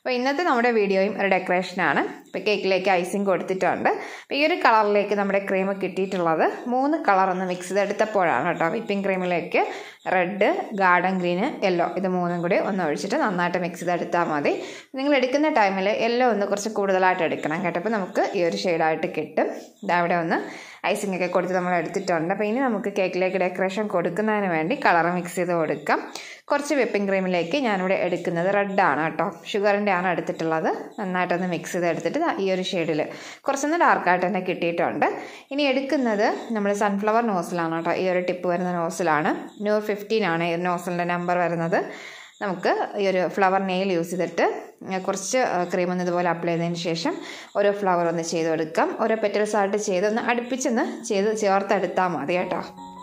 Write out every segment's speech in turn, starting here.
അപ്പോൾ ഇന്നത്തെ നമ്മുടെ വീഡിയോയും ഒരു ഡെക്കറേഷനാണ് ഇപ്പോൾ കേക്കിലേക്ക് ഐസിങ് കൊടുത്തിട്ടുണ്ട് അപ്പോൾ ഈ ഒരു കളറിലേക്ക് നമ്മുടെ ക്രീം കിട്ടിയിട്ടുള്ളത് മൂന്ന് കളർ ഒന്ന് മിക്സ് ചെയ്തെടുത്തപ്പോഴാണ് കേട്ടോ വിപ്പിംഗ് ക്രീമിലേക്ക് റെഡ് ഗാർഡൻ ഗ്രീന് യെല്ലോ ഇത് മൂന്നും കൂടി ഒന്ന് ഒഴിച്ചിട്ട് നന്നായിട്ട് മിക്സ് ചെയ്തെടുത്താൽ മതി നിങ്ങൾ എടുക്കുന്ന ടൈമിൽ യെല്ലോ ഒന്ന് കുറച്ച് കൂടുതലായിട്ട് എടുക്കണം കേട്ടോ അപ്പോൾ നമുക്ക് ഈ ഒരു ഷെയ്ഡായിട്ട് കിട്ടും ഇതവിടെ ഒന്ന് ഐസിംഗ് ഒക്കെ കൊടുത്ത് നമ്മൾ എടുത്തിട്ടുണ്ട് അപ്പോൾ ഇനി നമുക്ക് കേക്കിലേക്ക് ഡെക്കറേഷൻ കൊടുക്കുന്നതിന് വേണ്ടി കളർ മിക്സ് ചെയ്ത് കൊടുക്കാം കുറച്ച് വിപ്പിംഗ് ക്രീമിലേക്ക് ഞാനിവിടെ എടുക്കുന്നത് റെഡാണ് കേട്ടോ ഷുഗറിൻ്റെ ആണ് എടുത്തിട്ടുള്ളത് നന്നായിട്ടൊന്ന് മിക്സ് ചെയ്ത് എടുത്തിട്ട് ഈ ഒരു ഷെയ്ഡിൽ കുറച്ചൊന്ന് ഡാർക്കായിട്ട് തന്നെ കിട്ടിയിട്ടുണ്ട് ഇനി എടുക്കുന്നത് നമ്മൾ സൺഫ്ലവർ നോസിലാണ് കേട്ടോ ഈ ഒരു ടിപ്പ് വരുന്ന നോസിലാണ് ന്യൂ ഫിഫ്റ്റീൻ ആണ് ഈ നോസിലിൻ്റെ നമ്പർ വരുന്നത് നമുക്ക് ഈ ഒരു ഫ്ലവർ നെയിൽ യൂസ് ചെയ്തിട്ട് കുറച്ച് ക്രീം ഒന്ന് ഇതുപോലെ അപ്ലൈ ചെയ്തതിന് ശേഷം ഓരോ ഫ്ലവർ ഒന്ന് ചെയ്ത് കൊടുക്കാം ഓരോ പെറ്റൽസ് ആയിട്ട് ചെയ്ത് ഒന്ന് അടുപ്പിച്ചൊന്ന് ചെയ്ത് ചേർത്തെടുത്താൽ മതി കേട്ടോ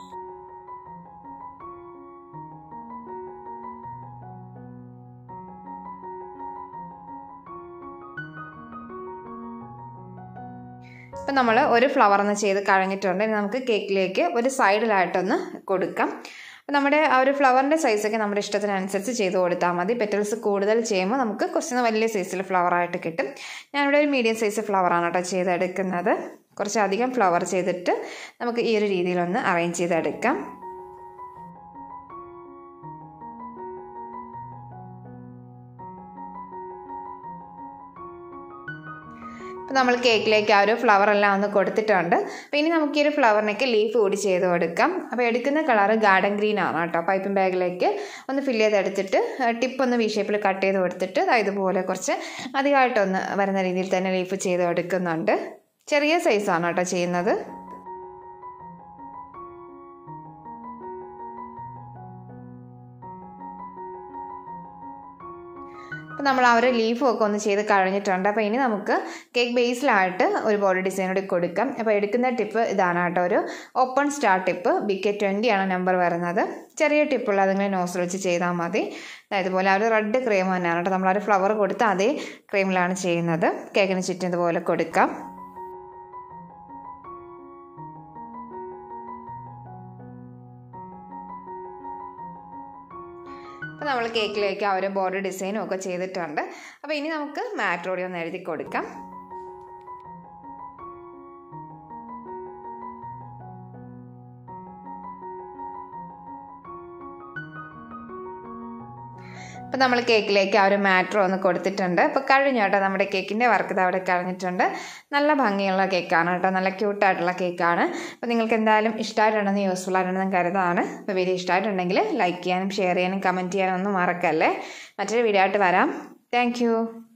ഇപ്പം നമ്മൾ ഒരു ഫ്ലവർ ഒന്ന് ചെയ്ത് കഴിഞ്ഞിട്ടുണ്ട് ഇനി നമുക്ക് കേക്കിലേക്ക് ഒരു സൈഡിലായിട്ടൊന്ന് കൊടുക്കാം അപ്പോൾ നമ്മുടെ ആ ഒരു ഫ്ലവറിൻ്റെ സൈസൊക്കെ നമ്മുടെ ഇഷ്ടത്തിനനുസരിച്ച് ചെയ്ത് കൊടുത്താൽ മതി പെറ്റൽസ് കൂടുതൽ ചെയ്യുമ്പോൾ നമുക്ക് കുറച്ചൊന്ന് വലിയ സൈസിൽ ഫ്ലവറായിട്ട് കിട്ടും ഞാനിവിടെ ഒരു മീഡിയം സൈസ് ഫ്ലവറാണ് കേട്ടോ ചെയ്തെടുക്കുന്നത് കുറച്ചധികം ഫ്ലവർ ചെയ്തിട്ട് നമുക്ക് ഈ ഒരു രീതിയിലൊന്ന് അറേഞ്ച് ചെയ്തെടുക്കാം അപ്പോൾ നമ്മൾ കേക്കിലേക്ക് ആ ഒരു ഫ്ലവർ എല്ലാം ഒന്ന് കൊടുത്തിട്ടുണ്ട് അപ്പോൾ ഇനി നമുക്ക് ഈ ഒരു ഫ്ലവറിനൊക്കെ ലീഫ് കൂടി ചെയ്ത് കൊടുക്കാം അപ്പോൾ എടുക്കുന്ന കളറ് ഗാർഡൻ ഗ്രീൻ ആണ് കേട്ടോ പൈപ്പിംഗ് ബാഗിലേക്ക് ഒന്ന് ഫില്ല് ചെയ്തെടുത്തിട്ട് ടിപ്പ് ഒന്ന് വി ഷേപ്പിൽ കട്ട് ചെയ്ത് കൊടുത്തിട്ട് ഇതുപോലെ കുറച്ച് അധികമായിട്ടൊന്ന് വരുന്ന രീതിയിൽ തന്നെ ലീഫ് ചെയ്ത് കൊടുക്കുന്നുണ്ട് ചെറിയ സൈസാണ് കേട്ടോ ചെയ്യുന്നത് അപ്പോൾ നമ്മൾ ആ ഒരു ലീഫും ഒക്കെ ഒന്ന് ചെയ്ത് കഴിഞ്ഞിട്ടുണ്ട് അപ്പോൾ ഇനി നമുക്ക് കേക്ക് ബേസിലായിട്ട് ഒരു ബോഡി ഡിസൈൻ കൂടി കൊടുക്കാം അപ്പോൾ എടുക്കുന്ന ടിപ്പ് ഇതാണ് കേട്ടോ ഒരു open star tip B K twenty ആണ് നമ്പർ വരുന്നത് ചെറിയ ടിപ്പുള്ള അതിങ്ങനെ നോസിൽ വെച്ച് ചെയ്താൽ മതി ഇതുപോലെ ആ ഒരു റെഡ് ക്രീം തന്നെയാണ് കേട്ടോ നമ്മൾ ആ ഒരു ഫ്ലവർ കൊടുത്ത് അതേ ക്രീമിലാണ് ചെയ്യുന്നത് കേക്കിന് ചുറ്റും ഇതുപോലെ കൊടുക്കാം അപ്പോൾ നമ്മൾ കേക്കിലേക്ക് ആ ഒരു ബോർഡർ ഡിസൈനും ഒക്കെ ചെയ്തിട്ടുണ്ട് അപ്പോൾ ഇനി നമുക്ക് മാട്രോടി ഒന്ന് എഴുതി കൊടുക്കാം അപ്പോൾ നമ്മൾ കേക്കിലേക്ക് ആ ഒരു മാറ്റർ ഒന്ന് കൊടുത്തിട്ടുണ്ട് അപ്പോൾ കഴിഞ്ഞു കേട്ടോ നമ്മുടെ കേക്കിൻ്റെ വർക്ക് ഇത് അവിടെ കഴിഞ്ഞിട്ടുണ്ട് നല്ല ഭംഗിയുള്ള കേക്കാണ് കേട്ടോ നല്ല ക്യൂട്ടായിട്ടുള്ള കേക്കാണ് അപ്പോൾ നിങ്ങൾക്ക് എന്തായാലും ഇഷ്ടമായിട്ടുണ്ടെന്ന് യൂസ്ഫുൾ ആയിട്ടുണ്ടെന്ന് കരുതാണ് അപ്പോൾ വീഡിയോ ഇഷ്ടമായിട്ടുണ്ടെങ്കിൽ ലൈക്ക് ചെയ്യാനും ഷെയർ ചെയ്യാനും കമൻറ്റ് ചെയ്യാനും ഒന്നും മറക്കല്ലേ മറ്റൊരു വീഡിയോ ആയിട്ട് വരാം താങ്ക്